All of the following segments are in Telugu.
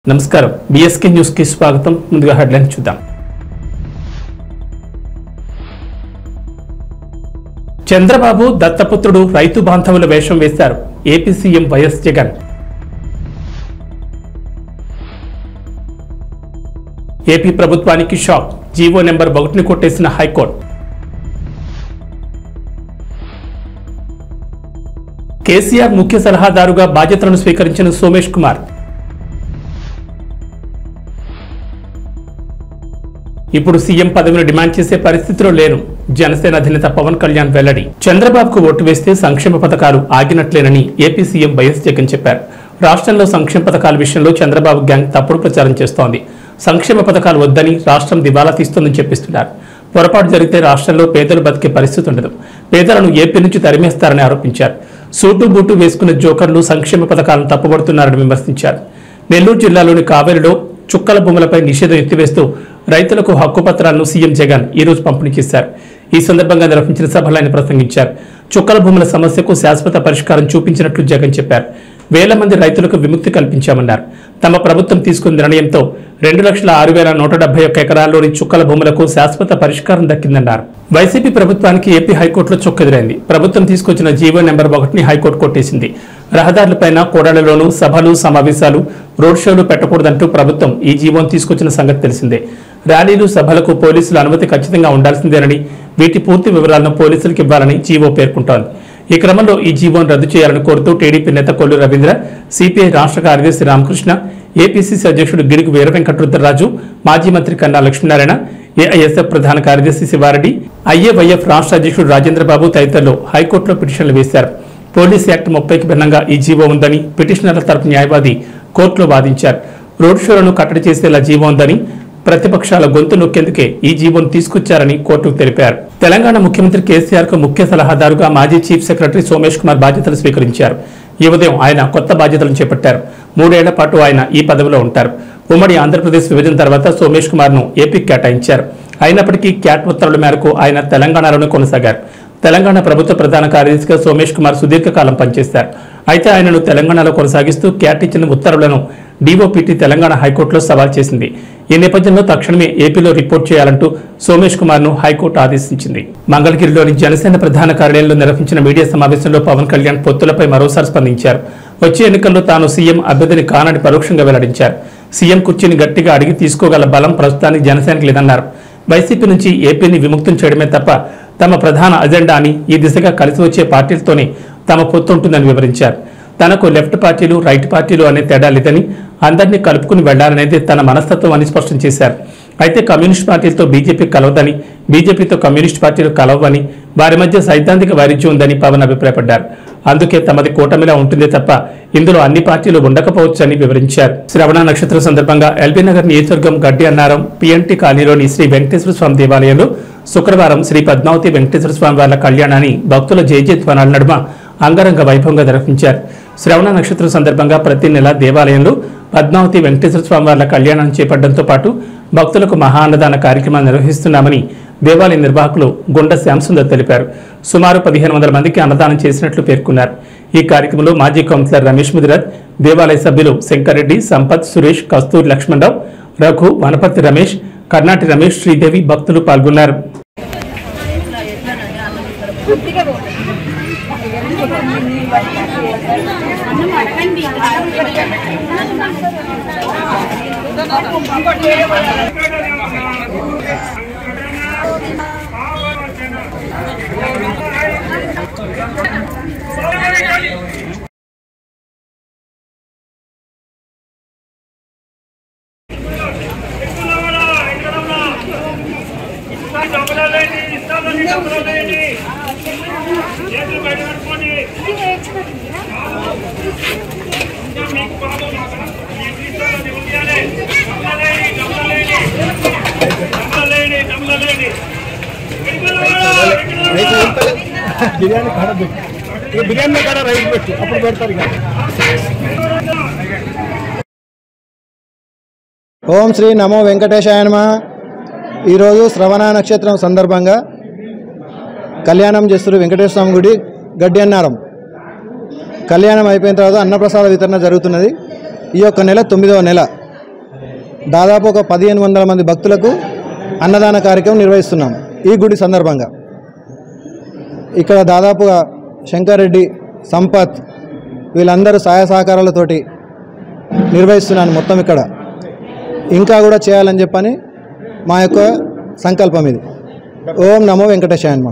నమస్కారం బిఎస్కే న్యూస్ కి స్వాగతం ముందుగా హెడ్లైన్ చూద్దాం చంద్రబాబు దత్తపుత్రుడు రైతు బాంధవుల వేషం వేశారు AP CM YS Jagan AP ప్రభుత్వానికి షాక్ జీవో నెంబర్ ఒకటిని కొట్టేసిన హైకోర్టు కేసీఆర్ ముఖ్య సలహాదారుగా బాధ్యతలను స్వీకరించిన సోమేష్ కుమార్ ఇప్పుడు సీఎం పదవిని డిమాండ్ చేసే పరిస్థితిలో లేను జనసేన అధినేత పవన్ కళ్యాణ్ వెల్లడి చంద్రబాబుకు ఓటు వేస్తే సంక్షేమ పథకాలు ఆగినట్లేనని ఏపీ సీఎం వైఎస్ జగన్ చెప్పారు రాష్ట్రంలో సంక్షేమ పథకాల విషయంలో చంద్రబాబు గ్యాంగ్ తప్పుడు ప్రచారం చేస్తోంది సంక్షేమ పథకాలు వద్దని రాష్ట్రం దివాలా తీస్తోందని చెప్పిస్తున్నారు పొరపాటు జరిగితే రాష్ట్రంలో పేదలు బతికే పరిస్థితి ఉండదు పేదలను ఏపీ నుంచి తరిమేస్తారని ఆరోపించారు సూటు బూటు వేసుకున్న జోకర్లు సంక్షేమ పథకాలను తప్పుపడుతున్నారని విమర్శించారు నెల్లూరు జిల్లాలోని కావేరిలో చుక్కల భూములపై నిషేధం ఎత్తివేస్తూ రైతులకు హక్కు పత్రాలను సీఎం జగన్ ఈ రోజు పంపిణీ చేశారు ఈ సందర్భంగా నిర్వహించిన సభలో ఆయన ప్రసంగించారు చుక్కల భూముల సమస్యకు శాశ్వత పరిష్కారం చూపించినట్లు జగన్ చెప్పారు వేల మంది రైతులకు విముక్తి కల్పించామన్నారు తమ ప్రభుత్వం తీసుకున్న నిర్ణయంతో రెండు లక్షల ఆరు వేల నూట డెబ్బై ఒక్క ఎకరాల్లోని చుక్కల భూములకు శాశ్వత పరిష్కారం దక్కిందన్నారు వైసీపీ ప్రభుత్వానికి ఏపీ హైకోర్టులో చుక్కెదురైంది ప్రభుత్వం తీసుకొచ్చిన జీవో నెంబర్ ఒకటిని హైకోర్టు కొట్టేసింది రహదారులపైన కూడళ్లలోనూ సభలు సమావేశాలు రోడ్ షోలు పెట్టకూడదంటూ ప్రభుత్వం ఈ జీవోను తీసుకొచ్చిన సంగతి తెలిసిందే ర్యాలీలు సభలకు పోలీసుల అనుమతి ఖచ్చితంగా ఉండాల్సిందేనని వీటి పూర్తి వివరాలను పోలీసులకు ఇవ్వాలని జీవో పేర్కొంటోంది ఈ క్రమంలో ఈ జీవోను రద్దు చేయాలని కోరుతూ టీడీపీ నేత కొల్లు రవీంద్ర సిపిఐ రాష్ట్ర కార్యదర్శి రామకృష్ణ ఏపీసీసీ అధ్యక్షుడు గిడుగు వీర వెంకటరుద్రరాజు మాజీ మంత్రి కన్నా లక్ష్మీనారాయణ ఏఐఎస్ఎఫ్ ప్రధాన కార్యదర్శి శివారెడ్డి ఐఏవైఎఫ్ రాష్ట్ర అధ్యక్షుడు రాజేంద్రబాబు తదితరులు హైకోర్టులో పిటిషన్లు వేశారు పోలీస్ యాక్ట్ ముప్పైకి భిన్నంగా ఈ జీవో ఉందని పిటిషనర్ల తరపు న్యాయవాది కోర్టులో వాదించారు రోడ్ షోలను కట్టడి చేసేలా జీవో ఉందని ప్రతిపక్షాల గొంతు నొక్కేందుకే ఈ జీవోను తీసుకొచ్చారని కోర్టుకు తెలిపారు తెలంగాణ ముఖ్యమంత్రి కేసీఆర్ కు ముఖ్య సలహాదారుగా మాజీ చీఫ్ సెక్రటరీ సోమేష్ కుమార్ బాధ్యతలు స్వీకరించారు ఈ ఉదయం ఆయన కొత్త బాధ్యతలను చేపట్టారు మూడేళ్ల పాటు ఆయన ఈ పదవిలో ఉంటారు ఉమ్మడి ఆంధ్రప్రదేశ్ విభజన తర్వాత సోమేష్ కుమార్ ను ఏపీకి కేటాయించారు అయినప్పటికీ క్యాట్ ఉత్తర్వుల మేరకు ఆయన తెలంగాణలోనే కొనసాగారు తెలంగాణ ప్రభుత్వ ప్రధాన కార్యదర్శిగా సోమేష్ కుమార్ సుదీర్ఘకాలం పనిచేశారు అయితే ఆయనను తెలంగాణలో కొనసాగిస్తూ క్యాట్ ఇచ్చిన ఉత్తర్వులను డీఓపీటీ తెలంగాణ హైకోర్టులో సవాల్ చేసింది ఈ నేపథ్యంలో తక్షణమే ఏపీలో రిపోర్ట్ చేయాలంటూ సోమేష్ కుమార్ ను హైకోర్టు ఆదేశించింది మంగళగిరిలోని జనసేన ప్రధాన కార్యాలయంలో నిర్వహించిన మీడియా సమావేశంలో పవన్ కళ్యాణ్ పొత్తులపై మరోసారి స్పందించారు వచ్చే ఎన్నికల్లో తాను సీఎం అభ్యర్థిని కానని పరోక్షంగా వెల్లడించారు సీఎం కుర్చీని గట్టిగా అడిగి తీసుకోగల బలం ప్రస్తుతానికి జనసేనకు లేదన్నారు వైసీపీ నుంచి ఏపీని విముక్తం చేయడమే తప్ప తమ ప్రధాన అజెండా అని ఈ దిశగా కలిసి వచ్చే పార్టీలతోనే తమ పొత్తు ఉంటుందని వివరించారు తనకు లెఫ్ట్ పార్టీలు రైట్ పార్టీలు అనే తేడా లేదని అందరినీ కలుపుకుని వెళ్లాలనేది తన మనస్తత్వం అని స్పష్టం చేశారు అయితే కమ్యూనిస్ట్ పార్టీలతో బీజేపీ కలవదని బీజేపీతో కమ్యూనిస్ట్ పార్టీలు కలవని వారి మధ్య సైద్ధాంతిక వైరుధ్యం ఉందని పవన్ అభిప్రాయపడ్డారు అందుకే తమది కూటమిలా ఉంటుందే తప్ప ఇందులో అన్ని పార్టీలు ఉండకపోవచ్చని వివరించారు శ్రవణ నక్షత్రం సందర్భంగా ఎల్బీ నగర్ నియోజకవర్గం గడ్డి అన్నారం పిఎన్టీ కాలనీలోని శ్రీ వెంకటేశ్వర స్వామి దేవాలయంలో శుక్రవారం శ్రీ పద్మావతి వెంకటేశ్వర స్వామి వార్ల కళ్యాణాన్ని భక్తుల జయజయధ్వానాల నడుమ అంగరంగ వైభవంగా నిర్వహించారు శ్రవణ నక్షత్రం సందర్భంగా ప్రతి నెల దేవాలయంలో పద్మావతి వెంకటేశ్వర స్వామి వార్ల కళ్యాణాన్ని చేపట్టడంతో పాటు భక్తులకు మహా అన్నదాన కార్యక్రమాన్ని నిర్వహిస్తున్నామని దేవాలయ నిర్వాహకులు గుండ శ్యాంసుందర్ తెలిపారు సుమారు పదిహేను వందల మందికి అన్నదానం చేసినట్లు పేర్కొన్నారు ఈ కార్యక్రమంలో మాజీ కౌన్సిలర్ రమేష్ ముదిరాజ్ దేవాలయ సభ్యులు శంకర్రెడ్డి సంపత్ సురేష్ కస్తూరి లక్ష్మణరావు రఘు వనపర్తి రమేష్ కర్ణాటి రమేష్ శ్రీదేవి భక్తులు పాల్గొన్నారు డబ్బులండి ఇస్తామని డబ్బులండి చేతులు బయట పెట్టుకోండి ఇంకా మీకు పాపం మీకు ఇస్తామని ఉండాలి డబ్బులండి డబ్బులండి డబ్బులండి డబ్బులండి బిర్యానీ కాడ పెట్టు ఇక బిర్యానీ కాడ రైస్ పెట్టు అప్పుడు పెడతారు ఇక ఓం శ్రీ నమో వెంకటేశాయ నమ ఈరోజు శ్రవణ నక్షత్రం సందర్భంగా కళ్యాణం చేస్తారు వెంకటేశ్వర స్వామి గుడి గడ్డి అన్నారం కళ్యాణం అయిపోయిన తర్వాత అన్నప్రసాద వితరణ జరుగుతున్నది ఈ యొక్క నెల తొమ్మిదవ నెల దాదాపు ఒక పదిహేను వందల మంది భక్తులకు అన్నదాన కార్యక్రమం నిర్వహిస్తున్నాం ఈ గుడి సందర్భంగా ఇక్కడ దాదాపుగా శంకర్రెడ్డి సంపత్ వీళ్ళందరూ సహాయ సహకారాలతోటి నిర్వహిస్తున్నాను మొత్తం ఇక్కడ ఇంకా కూడా చేయాలని చెప్పని మా యొక్క సంకల్పం ఇది ఓం నమో వెంకటేశాయ నమః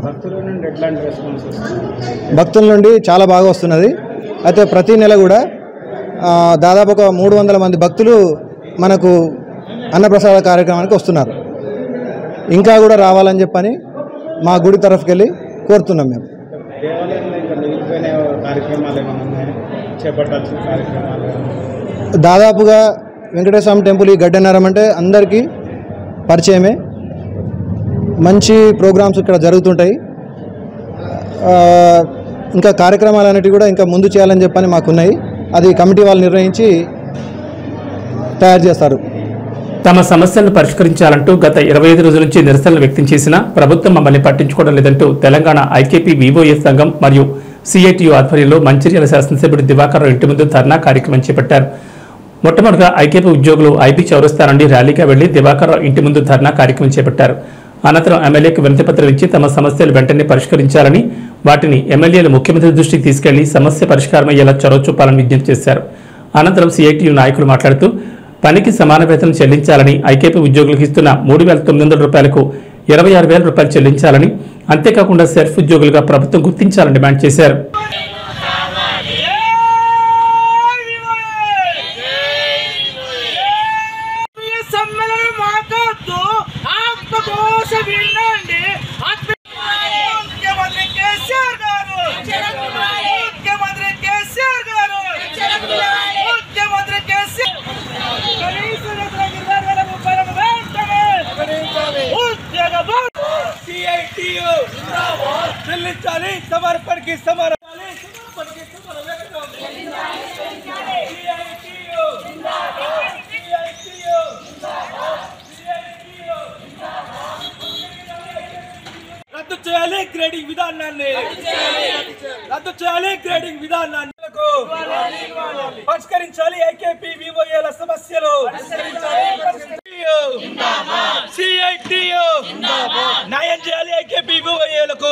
భక్తుల నుండి చాలా బాగా వస్తున్నది అయితే ప్రతి నెల కూడా ఆ, దాదాపు ఒక మూడు వందల మంది భక్తులు మనకు అన్నప్రసాద కార్యక్రమానికి వస్తున్నారు ఇంకా కూడా రావాలని చెప్పని మా గుడి తరఫుకి వెళ్ళి కోరుతున్నాం మేము దేవాలయంలో ఇంకా మిగిలిపోయిన కార్యక్రమాలు ఏమైనా ఉన్నాయా చేపట్టాల్సిన కార్యక్రమాలు ఏమైనా? దాదాపుగా వెంకటేశ్వర స్వామి టెంపుల్ ఈ గడ్డన్నారం అంటే అందరికీ పరిచయమే మంచి ప్రోగ్రామ్స్ ఇక్కడ జరుగుతుంటాయి ఆ, ఇంకా కార్యక్రమాలు అనేటివి కూడా ఇంకా ముందు చేయాలని చెప్పని మాకున్నాయి అది కమిటీ వాళ్ళు నిర్ణయించి తయారు చేస్తారు తమ సమస్యలను పరిష్కరించాలంటూ గత ఇరవై ఐదు రోజుల నుంచి నిరసనలు వ్యక్తం చేసినా ప్రభుత్వం మమ్మల్ని పట్టించుకోవడం లేదంటూ తెలంగాణ ఐకేపీ వివోఎస్ సంఘం మరియు సిఐటియు ఆధ్వర్యంలో మంచిర్యాల శాసనసభ్యుడు దివాకర్ రావు ఇంటి ముందు ధర్నా కార్యక్రమం చేపట్టారు మొట్టమొదటిగా ఐకేపీ ఉద్యోగులు ఐబీ చౌరస్తా నుండి ర్యాలీగా వెళ్లి దివాకర్ రావు ఇంటి ముందు ధర్నా కార్యక్రమం చేపట్టారు అనంతరం ఎమ్మెల్యేకి వినతిపత్రం ఇచ్చి తమ సమస్యలు వెంటనే పరిష్కరించాలని వాటిని ఎమ్మెల్యేలు ముఖ్యమంత్రి దృష్టికి తీసుకెళ్లి సమస్య పరిష్కారం అయ్యేలా చొరవ చూపాలని విజ్ఞప్తి చేశారు అనంతరం సిఐటియు నాయకులు మాట్లాడుతూ పనికి సమాన వేతనం చెల్లించాలని ఐకేపీ ఉద్యోగులకు ఇస్తున్న మూడు వేల తొమ్మిది వందల రూపాయలకు ఇరవై ఆరు వేల రూపాయలు చెల్లించాలని అంతేకాకుండా సెల్ఫ్ ఉద్యోగులుగా ప్రభుత్వం గుర్తించాలని డిమాండ్ చేశారు ఈ సమ్మేళనం మాకొద్దు ఆత్మఘోష వినండి ఆత్మ- ముఖ్యమంత్రి కేసీఆర్ గారు ముఖ్యమంత్రి కేసీఆర్ గారు ముఖ్యమంత్రి కేసీఆర్ కనీస వేతనం ఇరవై వేల రూపాయలను వెంటనే ఉద్యోగ భద్రత. CITU చెల్లించాలి సమర్పణకి సమర్పాలి సమర్పణకి సమర్పణ CITU రద్దు చేయాలి గ్రేడింగ్ విధానాన్ని రద్దు చేయాలి గ్రేడింగ్ విధానాన్ని పరిష్కరించాలి ఐకేపీ వివోఏల సమస్యలు సిఐటియు న్యాయం చేయాలి ఐకేపీ వివోఏలకు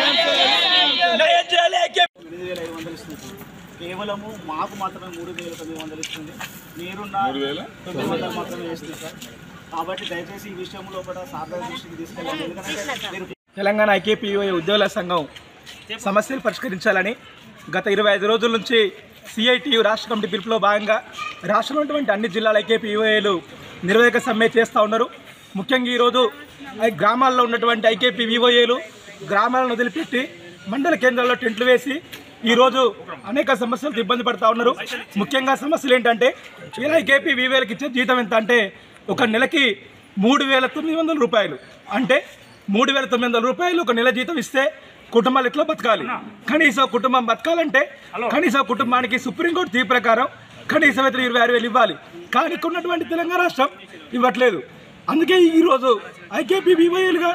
న్యాయం చేయాలి ఐకేపీ ఎనిమిది వేల ఐదు వందలు ఇస్తుంది కేవలము మాకు మాత్రమే మూడు వేల తొమ్మిది వందలు ఇస్తుంది మీరున్న తొమ్మిది వందలు మాత్రమే ఇస్తుంది సార్ కాబట్టి దయచేసి ఈ విషయం లోపల సాధారణ దృష్టికి తీసుకెళ్ళండి ఎందుకంటే మీరు తెలంగాణ ఐకేపీఓ ఉద్యోగుల సంఘం సమస్యలు పరిష్కరించాలని గత ఇరవై ఐదు రోజుల నుంచి సిఐటియు రాష్ట్ర కమిటీ పిలుపులో భాగంగా రాష్ట్రంలో ఉన్నటువంటి అన్ని జిల్లాల ఐకేపీఓఏలు నిర్వాహక సమ్మె చేస్తూ ఉన్నారు ముఖ్యంగా ఈరోజు ఐ గ్రామాల్లో ఉన్నటువంటి ఐకేపీ వివోఏలు గ్రామాలను వదిలిపెట్టి మండల కేంద్రాల్లో టెంట్లు వేసి ఈరోజు అనేక సమస్యలతో ఇబ్బంది పడతా ఉన్నారు ముఖ్యంగా సమస్యలు ఏంటంటే ఇలా ఐకేపీ వివేలకు ఇచ్చే జీతం ఎంత అంటే ఒక నెలకి మూడు వేల తొమ్మిది వందల రూపాయలు అంటే మూడు వేల తొమ్మిది వందల రూపాయలు ఒక నెల జీతం ఇస్తే కుటుంబాలు ఎట్లా బతకాలి కనీసం కుటుంబం బతకాలంటే కనీసం కుటుంబానికి సుప్రీంకోర్టు తీర్పు ప్రకారం కనీసం వేతనం ఇరవై ఆరు వేలు ఇవ్వాలి కానీ ఇక్కడ ఉన్నటువంటి తెలంగాణ రాష్ట్రం ఇవ్వట్లేదు అందుకే ఈరోజు ఐకేపీ వివైలుగా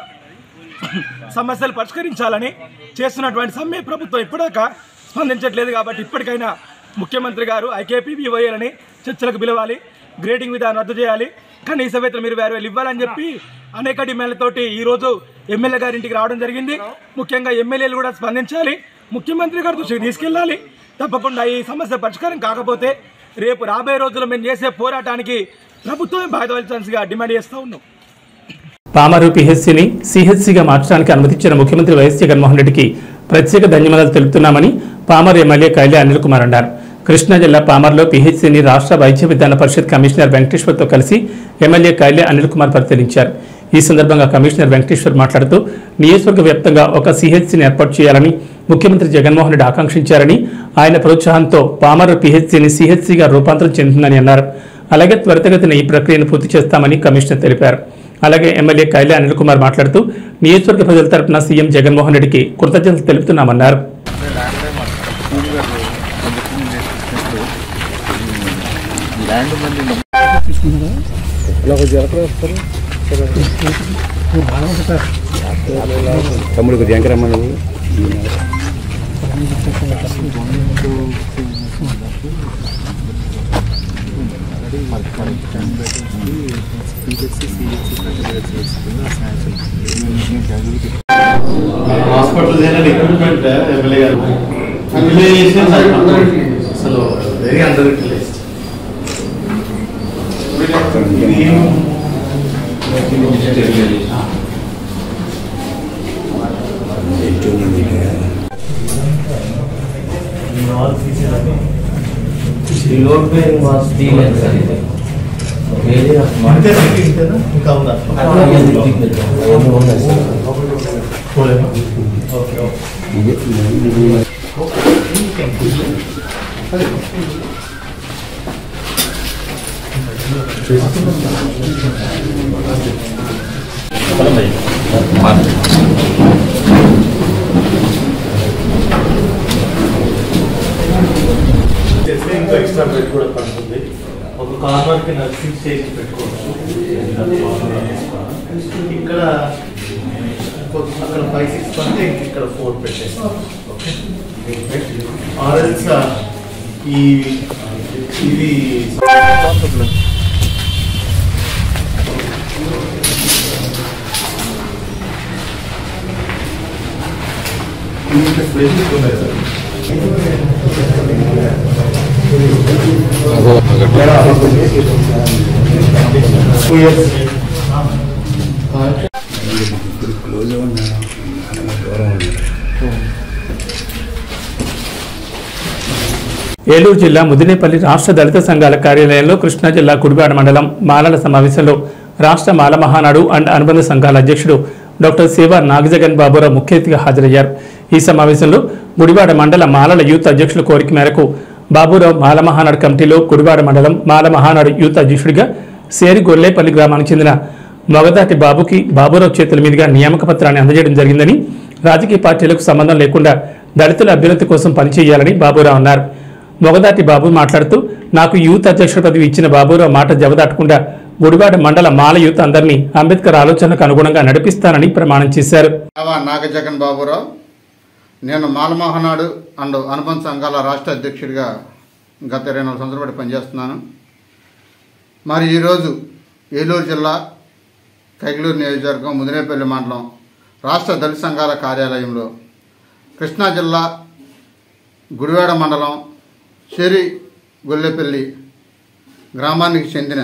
సమస్యలు పరిష్కరించాలని చేస్తున్నటువంటి సమ్మె ప్రభుత్వం ఇప్పటిదాకా స్పందించట్లేదు కాబట్టి ఇప్పటికైనా ముఖ్యమంత్రి గారు ఐకేపీ వివైలని చర్చలకు పిలవాలి గ్రేడింగ్ విధానం రద్దు చేయాలి కనీస వేతనం ఇరవై ఆరు వేలు ఇవ్వాలని చెప్పి అనేక డిమాండ్లతోటి ఈరోజు ఎమ్మెల్యే గారి ఇంటికి రావడం జరిగింది ముఖ్యంగా ఎమ్మెల్యేలు కూడా స్పందించాలి ముఖ్యమంత్రి గారి దృష్టికి తీసుకెళ్ళాలి తప్పకుండా ఈ సమస్య పరిష్కారం కాకపోతే రేపు రాబోయే రోజుల్లో మేము చేసే పోరాటానికి ప్రభుత్వమే బాధ్యత వహించాల్సిగా డిమాండ్ చేస్తూ ఉన్నాం పామరు పిహెచ్సిని సిహెచ్సిగా మార్చడానికి అనుమతించిన ముఖ్యమంత్రి వైఎస్ జగన్మోహన్ రెడ్డికి ప్రత్యేక ధన్యవాదాలు తెలుపుతున్నామని పామర్ ఎమ్మెల్యే కైలే అనిల్ కుమార్ అన్నారు కృష్ణా జిల్లా పామర్లో పిహెచ్సిని రాష్ట్ర వైద్య విధాన పరిషత్ కమిషనర్ వెంకటేశ్వర్తో కలిసి ఎమ్మెల్యే కైలే అనిల్ కుమార్ పరిశీలించారు ఈ సందర్భంగా కమిషనర్ వెంకటేశ్వర్ మాట్లాడుతూ నియోజకవర్గ వ్యాప్తంగా ఒక సిహెచ్సిని ఏర్పాటు చేయాలని ముఖ్యమంత్రి జగన్మోహన్ రెడ్డి ఆకాంక్షించారని ఆయన ప్రోత్సాహంతో పామర్ పిహెచ్సిని సిహెచ్సిగా రూపాంతరం చెందిందని అన్నారు అలాగే త్వరితగతిన ఈ ప్రక్రియను పూర్తి చేస్తామని కమిషనర్ తెలిపారు అలాగే ఎమ్మెల్యే కైలే అనిల్ కుమార్ మాట్లాడుతూ నియోజకవర్గ ప్రజల తరపున సీఎం జగన్మోహన్ రెడ్డికి కృతజ్ఞతలు తెలుపుతున్నామన్నారు తమ్ముడు జంకరమ్మ నువ్వు హాస్పిటల్ ఏదైనా ఎక్విప్మెంట్ ఎమ్మెల్యే గారు ఎమ్మెల్యే చేసిన అసలు వెరీ అండర్ యూటిలైజ్డ్ ఇంకా ఉందా చేస్తే ఇంకో ఎక్స్ట్రా బెడ్ కూడా పడుతుంది ఒక కార్నర్ కి నర్సింగ్ స్టేషన్ పెట్టుకోవచ్చు ఇక్కడ ఇంకో- అక్కడ ఫైవ్ సిక్స్ పడితే ఇక్కడ ఫోర్ పెట్టేస్తాం ఓకే ఆర్ఎల్స్ ఈ ఇది స్పెషలిస్ట్ ఉన్నాయి సార్ టూ ఇయర్స్ క్లోజ్ ఉన్నా దూరం ఉన్నా ఏలూరు జిల్లా ముదినేపల్లి రాష్ట్ర దళిత సంఘాల కార్యాలయంలో కృష్ణా జిల్లా కుడివాడ మండలం మాలల సమావేశంలో రాష్ట్ర మాల మహానాడు అండ్ అనుబంధ సంఘాల అధ్యక్షుడు డాక్టర్ శివ నాగజగన్ బాబురావు ముఖ్య అతిథిగా హాజరయ్యారు ఈ సమావేశంలో గుడివాడ మండల మాలల యూత్ అధ్యక్షుల కోరిక మేరకు బాబురావు మాల మహానాడు కమిటీలో గుడివాడ మండలం మాల మహానాడు యూత్ అధ్యక్షుడిగా సేరి గొల్లేపల్లి గ్రామానికి చెందిన మొగదాటి బాబుకి బాబురావు చేతుల మీదుగా నియామక పత్రాన్ని అందజేయడం జరిగిందని రాజకీయ పార్టీలకు సంబంధం లేకుండా దళితుల అభ్యున్నతి కోసం పనిచేయాలని బాబురావు అన్నారు మొగదాటి బాబు మాట్లాడుతూ నాకు యూత్ అధ్యక్షుడి పదవి ఇచ్చిన బాబురావు మాట జవదాటకుండా గుడివాడ మండల మాల యూత్ అందరినీ అంబేద్కర్ ఆలోచనకు అనుగుణంగా నడిపిస్తానని ప్రమాణం చేశారు రావా నాగజగన్ బాబురావు నేను మాలమోహనాడు అండ్ అనుబంధ సంఘాల రాష్ట్ర అధ్యక్షుడిగా గత ఇరవై నాలుగు సంవత్సరాల పాటు పనిచేస్తున్నాను మరి ఈరోజు ఏలూరు జిల్లా కైగలూరు నియోజకవర్గం ముదినేపల్లి మండలం రాష్ట్ర దళిత సంఘాల కార్యాలయంలో కృష్ణా జిల్లా గుడివాడ మండలం షేరి గొల్లెపల్లి గ్రామానికి చెందిన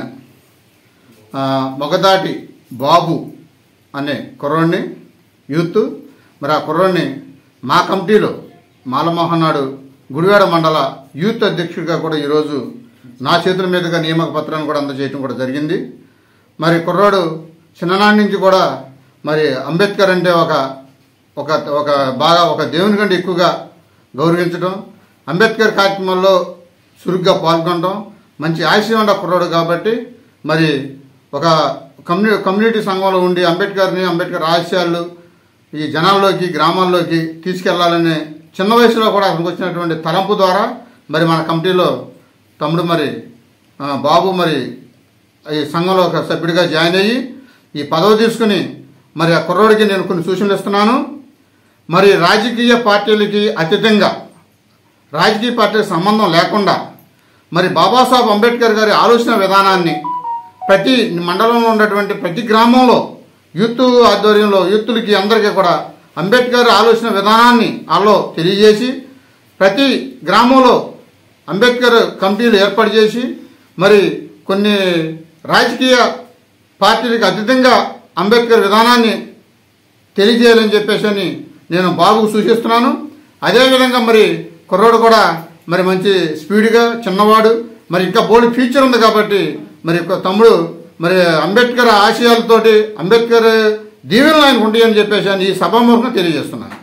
ఆ, మొగదాటి బాబు అనే కుర్రోడిని యూత్ మరి ఆ కుర్రోడిని మా కమిటీలో మాలమోహన్ నాడు గుడివాడ మండల యూత్ అధ్యక్షుడిగా కూడా ఈరోజు నా చేతుల మీదుగా నియామక పత్రాన్ని కూడా అందజేయడం కూడా జరిగింది మరి కుర్రోడు చిన్ననాటి నుంచి కూడా మరి అంబేద్కర్ అంటే ఒక ఒక ఒక బాగా ఒక దేవుని కంటే ఎక్కువగా గౌరవించడం అంబేద్కర్ కార్యక్రమంలో చురుగ్గా పాల్గొనడం మంచి ఆశయం ఉన్న కుర్రాడు కాబట్టి మరి ఒక కమ్యూని కమ్యూనిటీ సంఘంలో ఉండి అంబేద్కర్ని అంబేద్కర్ ఆశయాలు ఈ జనాల్లోకి గ్రామాల్లోకి తీసుకెళ్లాలనే చిన్న వయసులో కూడా అతనికి వచ్చినటువంటి తలంపు ద్వారా మరి మన కమిటీలో తమ్ముడు మరి ఆ, బాబు మరి ఈ సంఘంలో ఒక సభ్యుడిగా జాయిన్ అయ్యి ఈ పదవి తీసుకుని మరి ఆ కుర్రోడికి నేను కొన్ని సూచనలు ఇస్తున్నాను మరి రాజకీయ పార్టీలకి అతీతంగా రాజకీయ పార్టీలకు సంబంధం లేకుండా మరి బాబాసాహెబ్ అంబేద్కర్ గారి ఆలోచన విధానాన్ని ప్రతి మండలంలో ఉన్నటువంటి ప్రతి గ్రామంలో యూత్ ఆధ్వర్యంలో యూత్లకి అందరికీ కూడా అంబేద్కర్ ఆలోచన విధానాన్ని వాళ్ళలో తెలియజేసి ప్రతి గ్రామంలో అంబేద్కర్ కమిటీలు ఏర్పాటు చేసి మరి కొన్ని రాజకీయ పార్టీలకు అతీతంగా అంబేద్కర్ విధానాన్ని తెలియజేయాలని చెప్పేసి అని నేను బాబుకు సూచిస్తున్నాను అదేవిధంగా మరి కుర్రోడు కూడా మరి మంచి స్పీడ్గా చిన్నవాడు మరి ఇంకా బోల్డ్ ఫ్యూచర్ ఉంది కాబట్టి మరి ఒక తమ్ముడు మరి అంబేద్కర్ ఆశయాలతోటి అంబేద్కర్ దీవెనలు ఆయనకు ఉంటాయి అని చెప్పేసి అని ఈ సభాముఖంగా తెలియజేస్తున్నాను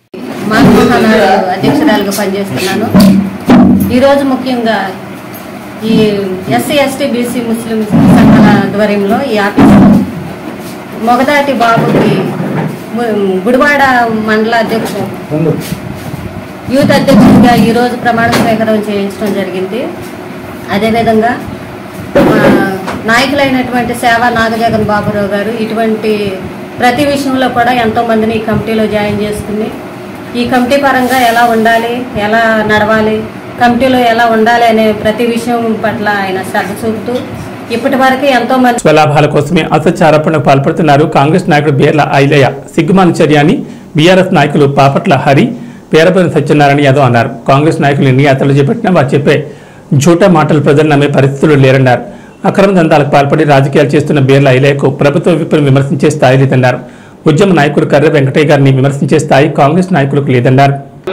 మానవనాడు అధ్యక్షురాలుగా పనిచేస్తున్నాను ఈరోజు ముఖ్యంగా ఈ ఎస్సీ ఎస్టీ బీసీ ముస్లిం సంఘాల ఆధ్వర్యంలో ఈ ఆఫీసు మొగదాటి బాబుకి ము- గుడివాడ మండల అధ్యక్షుడు యూత్ అధ్యక్షుడిగా ఈరోజు ప్రమాణ స్వీకారం చేయించడం జరిగింది అదేవిధంగా మా నాయకులైనటువంటి సేవా నాగజగన్ బాబురావు గారు ఇటువంటి ప్రతి విషయంలో కూడా ఎంతో మందిని ఈ కమిటీలో జాయిన్ చేసుకుని ఈ కమిటీ పరంగా ఎలా ఉండాలి ఎలా నడవాలి కమిటీలో ఎలా ఉండాలి అనే ప్రతి విషయం పట్ల ఆయన శ్రద్ధ చూపుతూ ఇప్పటి వరకు ఎంతో మంది స్వలాభాల కోసమే అసత్యారోపణకు పాల్పడుతున్నారు కాంగ్రెస్ నాయకుడు బీర్ల ఐలయ్య సిగ్గుమాన చర్య అని బీఆర్ఎస్ నాయకులు పాపట్ల హరి పేరపల్లి సత్యనారాయణ యాదవ్ అన్నారు కాంగ్రెస్ నాయకులు ఎన్ని యాత్రలు చేపట్టినా వారు చెప్పే జూటా మాటలు ప్రజలు నమ్మే పరిస్థితులు లేరన్నారు అక్రమ దందాలకు పాల్పడి రాజకీయాలు చేస్తున్న బీర్ల ఐలయ్యకు ప్రభుత్వ విప్పును విమర్శించే స్థాయి లేదన్నారు ఉద్యమ నాయకుడు కర్ర వెంకటయ్య గారిని విమర్శించే స్థాయి కాంగ్రెస్ నాయకులకు లేదన్నారు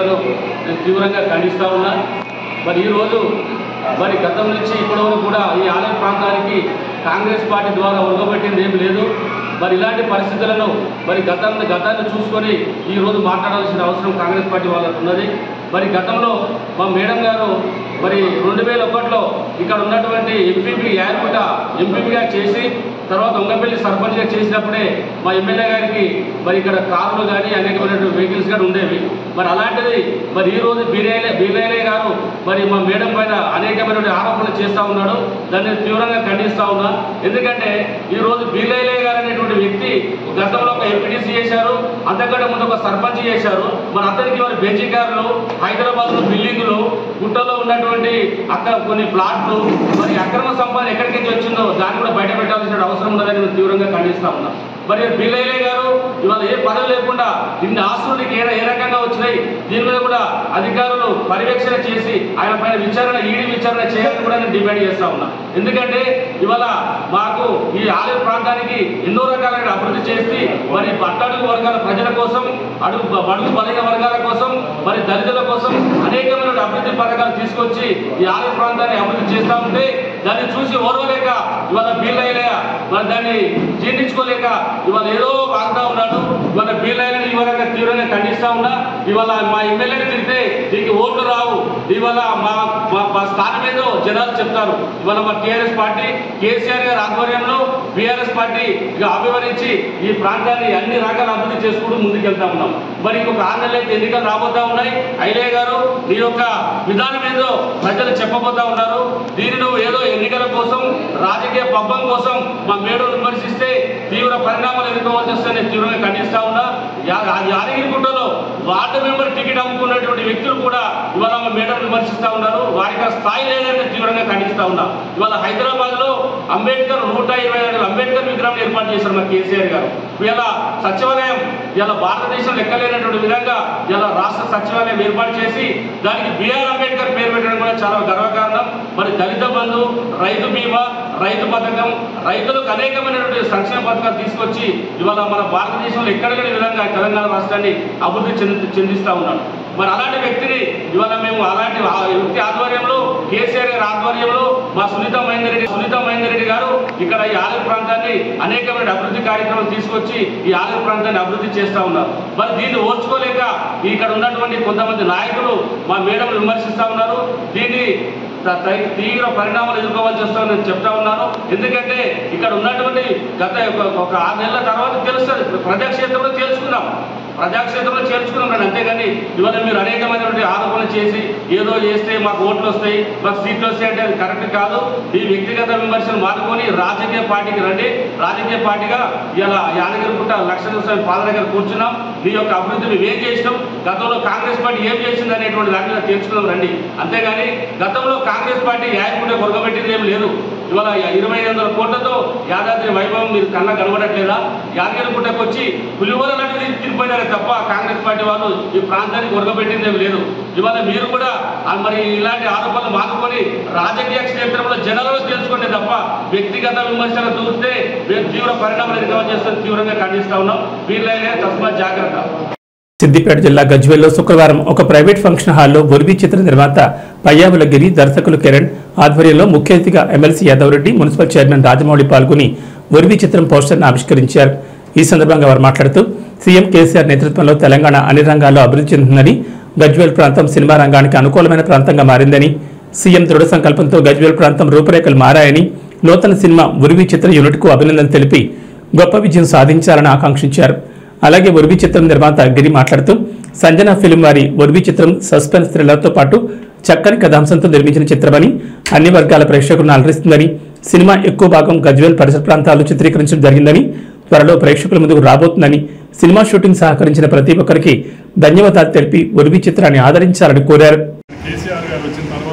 నేను తీవ్రంగా ఖండిస్తా ఉన్నా మరి ఈరోజు మరి గతం నుంచి ఇప్పటి వరకు కూడా ఈ ఆలయ ప్రాంతానికి కాంగ్రెస్ పార్టీ ద్వారా ఒరగబెట్టింది ఏం లేదు మరి ఇలాంటి పరిస్థితులను మరి గతాన్ని గతాన్ని చూసుకొని ఈ రోజు మాట్లాడాల్సిన అవసరం కాంగ్రెస్ పార్టీ వాళ్ళకు ఉన్నది మరి గతంలో మా మేడం గారు మరి రెండు వేల ఒకటిలో ఇక్కడ ఉన్నటువంటి ఎంపీపీ యార్కుట ఎంపీపీగా చేసి తర్వాత ఉంగపల్లి సర్పంచ్గా చేసినప్పుడే మా ఎమ్మెల్యే గారికి మరి ఇక్కడ కార్లు కానీ అనేకమైనటువంటి వెహికల్స్ కానీ ఉండేవి మరి అలాంటిది మరి ఈ రోజు బీరేలే బీరేలే గారు మరి మా మేడం పైన అనేకమైనటువంటి ఆరోపణలు చేస్తూ ఉన్నాడు దాన్ని తీవ్రంగా ఖండిస్తా ఉన్నా ఎందుకంటే ఈ రోజు బీలేలే గారు అనేటువంటి వ్యక్తి గతంలో ఒక ఎంపీటీసీ చేశారు అంతకంటే ముందు ఒక సర్పంచ్ చేశారు మరి అతనికి మరి బెంచీ కార్లు హైదరాబాద్ లో బిల్డింగులు గుట్టలో ఉన్నటువంటి అక్కడ కొన్ని ప్లాట్లు మరి అక్రమ సంపాదన ఎక్కడికి నుంచి వచ్చిందో దాన్ని కూడా బయట పెట్టాల్సిన అవసరం ఉన్నదని నేను తీవ్రంగా ఖండిస్తా ఉన్నా మరి బిల్లయ్య గారు ఇవాళ ఏ పదవి లేకుండా ఇన్ని ఆస్తులు నీకు ఏ ఏ రకంగా వచ్చినాయి దీని మీద కూడా అధికారులు పర్యవేక్షణ చేసి ఆయన పైన విచారణ ఈడీ విచారణ చేయాలని కూడా నేను డిమాండ్ చేస్తా ఉన్నా ఎందుకంటే ఇవాళ మాకు ఈ ఆలయ ప్రాంతానికి ఎన్నో రకాలైన అభివృద్ధి చేసి మరి పట్టడుగు వర్గాల ప్రజల కోసం అడుగు బడుగు బలైన వర్గాల కోసం మరి దళితుల కోసం అనేకమైన అభివృద్ధి పథకాలు తీసుకొచ్చి ఈ ఆలయ ప్రాంతాన్ని అభివృద్ధి చేస్తా ఉంటే దాన్ని చూసి ఓర్వలేక ఇవాళ బీల్లయ్య మరి దాన్ని జీర్ణించుకోలేక ఇవాళ ఏదో వాగుతా ఉన్నాడు ఇవాళ బీల్లయ్యని ఇవాళ తీవ్రంగా ఖండిస్తా ఉన్నా ఇవాళ మా ఎమ్మెల్యేని తిరిగితే దీనికి ఓట్లు రావు ఇవాళ మా మా- మా స్థానం ఏదో జనాలు చెప్తారు ఇవాళ మా టీఆర్ఎస్ పార్టీ కేసీఆర్ గారి ఆధ్వర్యంలో బీఆర్ఎస్ పార్టీ ఇక అభివర్ణించి ఈ ప్రాంతాన్ని అన్ని రకాల అభివృద్ధి చేసుకుంటూ ముందుకెళ్తా ఉన్నాం మరి ఇంకొక ఆరు నెలలు అయితే ఎన్నికలు రాబోతా ఉన్నాయి ఐలే గారు నీ యొక్క విధానం ఏదో ప్రజలు చెప్పబోతా ఉన్నారు దీన్ని నువ్వు ఏదో ఎన్నికల కోసం రాజకీయ పబ్బం కోసం మా మేడం విమర్శిస్తే తీవ్ర పరిణామాలు ఎదుర్కోవాల్సి వస్తే తీవ్రంగా ఖండిస్తా ఉన్నా యా- ఆ యాదగిరిగుట్టలో వార్డు మెంబర్ టికెట్ అమ్ముకున్నటువంటి వ్యక్తులు కూడా ఇవాళ మా మేడం విమర్శిస్తా ఉన్నారు వారికి ఆ స్థాయి లేదని నేను తీవ్రంగా ఖండిస్తా ఉన్నా ఇవాళ హైదరాబాద్ లో అంబేద్కర్ నూట ఇరవై ఐదు అంబేద్కర్ విగ్రహం ఏర్పాటు చేశారు మా కేసీఆర్ గారు ఇలా సచివాలయం ఇలా భారతదేశం లెక్కలేనటువంటి విధంగా ఇలా రాష్ట్ర సచివాలయం ఏర్పాటు చేసి దానికి బిఆర్ అంబేద్కర్ పేరు పెట్టడం కూడా చాలా గర్వకారణం మరి దళిత బంధు రైతు బీమా రైతు పథకం రైతులకు అనేకమైనటువంటి సంక్షేమ పథకాలు తీసుకొచ్చి ఇవాళ మన భారతదేశంలో ఎక్కడ లేని విధంగా తెలంగాణ రాష్ట్రాన్ని అభివృద్ధి చెంది చెందిస్తా ఉన్నాడు మరి అలాంటి వ్యక్తిని ఇవాళ మేము అలాంటి ఆ వ్యక్తి ఆధ్వర్యంలో కేసీఆర్ గారి ఆధ్వర్యంలో మా సునీత మహేందర్ రెడ్డి సునీత మహేందర్ రెడ్డి గారు ఇక్కడ ఈ ఆలయ ప్రాంతాన్ని అనేకమైన అభివృద్ధి కార్యక్రమాలు తీసుకొచ్చి ఈ ఆలయ ప్రాంతాన్ని అభివృద్ధి చేస్తా ఉన్నారు మరి దీన్ని ఓర్చుకోలేక ఇక్కడ ఉన్నటువంటి కొంతమంది నాయకులు మా మేడం విమర్శిస్తా ఉన్నారు దీన్ని త- త- తీవ్ర పరిణామాలు ఎదుర్కోవాల్సి వస్తుందని నేను చెప్తా ఉన్నాను ఎందుకంటే ఇక్కడ ఉన్నటువంటి గత ఒక- ఒక ఆరు నెలల తర్వాత తెలుస్తుంది ప్రజాక్షేత్రంలో తెలుసుకున్నాం ప్రజాక్షేత్రంలో చేర్చుకున్నాం రండి అంతేగాని ఇవాళ మీరు అనేకమైనటువంటి ఆరోపణలు చేసి ఏదో చేస్తే మాకు ఓట్లు వస్తాయి మాకు సీట్లు వస్తాయి అంటే అది కరెక్ట్ కాదు ఈ వ్యక్తిగత విమర్శలు మానుకొని రాజకీయ పార్టీకి రండి రాజకీయ పార్టీగా ఇలా యాదగిరిగుట్ట లక్ష స్వామి పాద దగ్గర కూర్చున్నాం మీ యొక్క అభివృద్ధి మేము ఏం చేసినాం గతంలో కాంగ్రెస్ పార్టీ ఏం చేసింది అనేటువంటి దాని మీద తెలుసుకుందాం రండి అంతేగాని గతంలో కాంగ్రెస్ పార్టీ యాదగిరిగుట్ట కొరగబెట్టింది ఏం లేదు ఇవాళ ఇరవై ఐదు వందల కోట్లతో యాదాద్రి వైభవం మీరు కన్నా కనబడట్లేదా యాదగిరిగుట్టకు వచ్చి పులిహోర లాంటి తిరిగిపోయినారే తప్ప కాంగ్రెస్ పార్టీ వాళ్ళు ఈ ప్రాంతానికి ఉరగబెట్టింది ఏం లేదు ఇవాళ మీరు కూడా ఆ మరి ఇలాంటి ఆరోపణలు మానుకొని రాజకీయ క్షేత్రంలో జనాలలో తెలుసుకోండి తప్ప వ్యక్తిగత విమర్శలు దూరితే మేము తీవ్ర పరిణామాలు ఎదుర్కోవాలని చేస్తే తీవ్రంగా ఖండిస్తా ఉన్నాం వీళ్ళైనా తస్మా జాగ్రత్త సిద్దిపేట జిల్లా గజ్వేల్లో శుక్రవారం ఒక ప్రైవేట్ ఫంక్షన్ హాల్లో బొరిబి చిత్ర నిర్మాత పయ్యావులగిరి దర్శకులు కిరణ్ ఆధ్వర్యంలో ముఖ్య అతిథిగా MLC Yadav Reddy municipal chairman Rajamouli పాల్గొని ఒరివి చిత్రం పోస్టర్ను ఆవిష్కరించారు ఈ సందర్భంగా వారు మాట్లాడుతూ సీఎం కేసీఆర్ నేతృత్వంలో తెలంగాణ అన్ని రంగాల్లో అభివృద్ధి చెందుతుందని గజ్వేల్ ప్రాంతం సినిమా రంగానికి అనుకూలమైన ప్రాంతంగా మారిందని సీఎం దృఢ సంకల్పంతో గజ్వేల్ ప్రాంతం రూపురేఖలు మారాయని నూతన సినిమా ఉరివి చిత్ర యూనిట్కు అభినందన తెలిపి గొప్ప విజయం సాధించాలని ఆకాంక్షించారు అలాగే ఒరివి చిత్రం నిర్మాత గిరి మాట్లాడుతూ సంజన ఫిలిం వారి ఒరివి చిత్రం సస్పెన్స్ థ్రిల్లర్తో పాటు చక్కని కథాంశంతో నిర్మించిన చిత్రమని అన్ని వర్గాల ప్రేక్షకులను అలరిస్తుందని సినిమా ఎక్కువ భాగం గజ్వేల్ పరిసర ప్రాంతాల్లో చిత్రీకరించడం జరిగిందని త్వరలో ప్రేక్షకుల ముందుకు రాబోతుందని సినిమా షూటింగ్ సహకరించిన ప్రతి ఒక్కరికి ధన్యవాదాలు తెలిపి ఒరివి చిత్రాన్ని ఆదరించాలని కోరారు కేసీఆర్ గారు వచ్చిన తర్వాత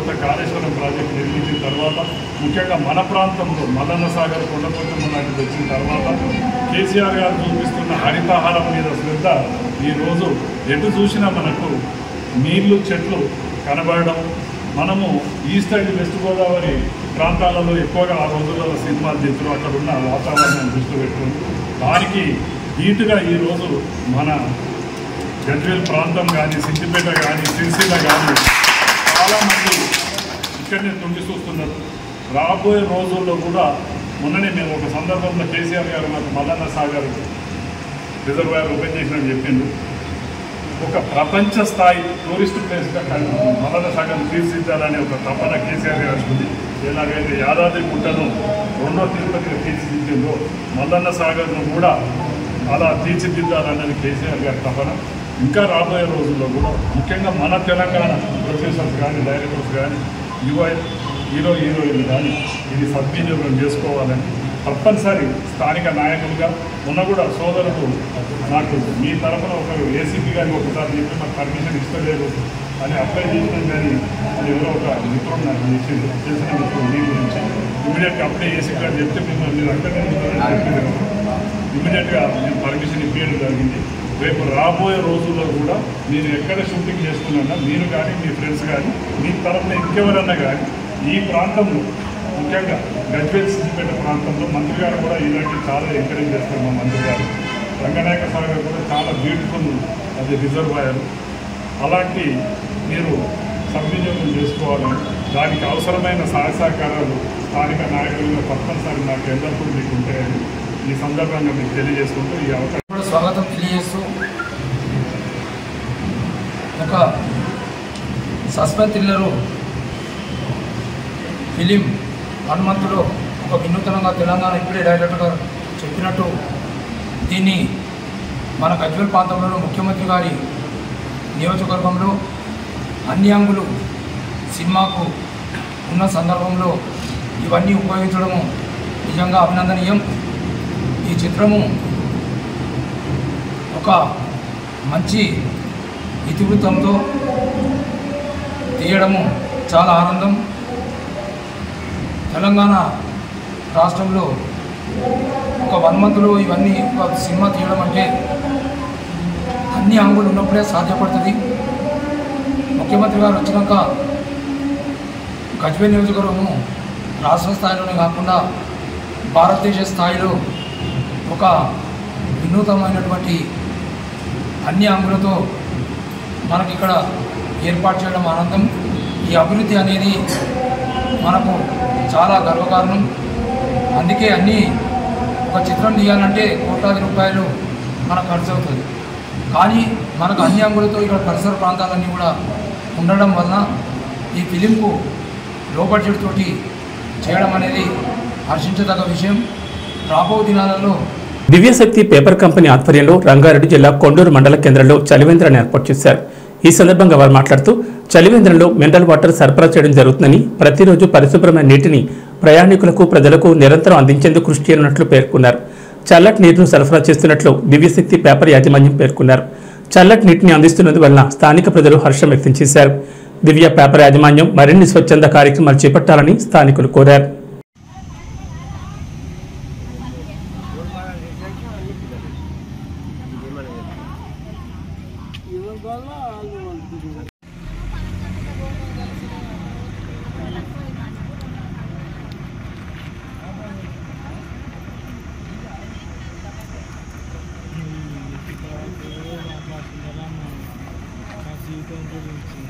మల్లన్న సాగర్ కొండపోతమ్మ లాంటిది వచ్చిన తర్వాత కేసీఆర్ గారు చూపిస్తున్న హరితహారం మీద శ్రద్ధ ఈరోజు ఎటు చూసినా మనకు నీళ్లు చెట్లు కనబడడం మనము ఈస్ట్ అండ్ వెస్ట్ గోదావరి ప్రాంతాలలో ఎక్కువగా ఆ రోజులలో సినిమాలు తీస్తారు అక్కడ ఉన్న వాతావరణాన్ని దృష్టి పెట్టుకుని దానికి ధీటుగా ఈరోజు మన గజ్వేల్ ప్రాంతం కానీ సిద్దిపేట కానీ సిరిసిల్ల కానీ చాలామంది ఇక్కడనే తొంగి చూస్తున్నారు రాబోయే రోజుల్లో కూడా మొన్ననే మేము ఒక సందర్భంలో కేసీఆర్ గారు నాకు మల్లన్న సాగర్ రిజర్వాయర్ ఓపెన్ చేసినని చెప్పిండు ఒక ప్రపంచ స్థాయి టూరిస్ట్ ప్లేస్గా మల్లన్న సాగర్ తీర్చిదిద్దాలనే ఒక తపన కేసీఆర్ గారికి ఉంది ఎలాగైతే యాదాద్రి గుట్టను రెండో తిరుపతిగా తీర్చిదిద్దిందో మల్లన్న సాగర్ను కూడా అలా తీర్చిదిద్దాలన్నది కేసీఆర్ గారి తపన ఇంకా రాబోయే రోజుల్లో కూడా ముఖ్యంగా మన తెలంగాణ ప్రొఫెసర్స్ కానీ డైరెక్టర్స్ కానీ యువ హీరో హీరోయిన్లు కానీ ఇది సద్వినియోగం చేసుకోవాలని తప్పనిసరి స్థానిక నాయకులుగా మొన్న కూడా సోదరుడు నాకు మీ తరఫున ఒక ఏసీపీ గారికి ఒకసారి చెప్పి మాకు పర్మిషన్ ఇస్తలేదు అని అప్లై చేసినాం కానీ అది ఎవరో ఒక మిత్రుడు నాకు చేసింది చేసిన మిత్రుడు మీ గురించి ఇమీడియట్గా అప్లై ఏసీ గారు చెప్తే మిమ్మల్ని మీరు అక్కడే చెప్పింది ఇమీడియట్గా నేను పర్మిషన్ ఇప్పించడం జరిగింది రేపు రాబోయే రోజుల్లో కూడా నేను ఎక్కడ షూటింగ్ చేసుకున్నా మీరు కానీ మీ ఫ్రెండ్స్ కానీ మీ తరఫున ఇంకెవరన్నా కానీ ఈ ప్రాంతం ముఖ్యంగా గజ్వేల్ సిద్దిపేట ప్రాంతంలో మంత్రి గారు కూడా ఇలాంటి చాలా ఎంకరేజ్ చేస్తారు మా మంత్రి గారు రంగనాయక సాగర్ కూడా చాలా బ్యూటిఫుల్ అది రిజర్వాయర్ అలాంటి మీరు సద్వినియోగం చేసుకోవాలని దానికి అవసరమైన సహాయ సహకారాలు స్థానిక నాయకులుగా తప్పనిసరి నాకు ఎల్లప్పుడూ మీకు ఉంటాయని ఈ సందర్భంగా మీకు తెలియజేసుకుంటూ ఈ అవకాశం కూడా స్వాగతం తెలియజేస్తూ ఒక సస్పెన్స్ థ్రిల్లరు ఫిలిం హనుమంతులో ఒక వినూతనంగా తెలంగాణ ఇప్పుడే డైరెక్టర్ గారు చెప్పినట్టు దీన్ని మన గజ్వల్ ప్రాంతంలో ముఖ్యమంత్రి గారి నియోజకవర్గంలో అన్ని అంగులు సినిమాకు ఉన్న సందర్భంలో ఇవన్నీ ఉపయోగించడము నిజంగా అభినందనీయం ఈ చిత్రము ఒక మంచి ఇతివృత్తంతో తీయడము చాలా ఆనందం తెలంగాణ రాష్ట్రంలో ఒక వన్ మంత్లో ఇవన్నీ ఒక సినిమా తీయడం అంటే అన్ని అంగులు ఉన్నప్పుడే సాధ్యపడుతుంది ముఖ్యమంత్రి గారు వచ్చినాక గజ్వేల్ నియోజకవర్గము రాష్ట్ర స్థాయిలోనే కాకుండా భారతదేశ స్థాయిలో ఒక వినూతనమైనటువంటి అన్ని అంగులతో మనకి ఇక్కడ ఏర్పాటు చేయడం ఆనందం ఈ అభివృద్ధి అనేది మనకు చాలా గర్వకారణం అందుకే అన్ని ఒక చిత్రం తీయాలంటే కోట్లాది రూపాయలు మనకు ఖర్చు అవుతుంది కానీ మనకు అన్ని అంగులతో ఇక్కడ పరిసర ప్రాంతాలన్నీ కూడా ఉండడం వలన ఈ ఫిలింకు లో బడ్జెట్ తోటి చేయడం అనేది హర్షించదగ్గ విషయం రాబో దినాలలో దివ్యశక్తి పేపర్ కంపెనీ ఆధ్వర్యంలో రంగారెడ్డి జిల్లా కొండూరు మండల కేంద్రంలో చలివేంద్రాన్ని ఏర్పాటు చేశారు ఈ సందర్భంగా వారు మాట్లాడుతూ చలివేంద్రంలో మినరల్ వాటర్ సరఫరా చేయడం జరుగుతుందని ప్రతిరోజు పరిశుభ్రమైన నీటిని ప్రయాణికులకు ప్రజలకు నిరంతరం అందించేందుకు కృషి చేయనున్నట్లు పేర్కొన్నారు చల్లటి నీరును సరఫరా చేస్తున్నట్లు దివ్యశక్తి పేపర్ యాజమాన్యం పేర్కొన్నారు చల్లటి నీటిని అందిస్తున్నందువలన స్థానిక ప్రజలు హర్షం వ్యక్తం చేశారు దివ్య పేపర్ యాజమాన్యం మరిన్ని స్వచ్ఛంద కార్యక్రమాలు చేపట్టాలని స్థానికులు కోరారు జీవితం గురించి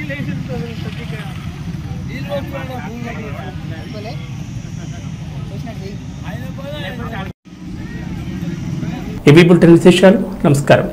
ఇవి బులెటిన్ విశేషాలు నమస్కారం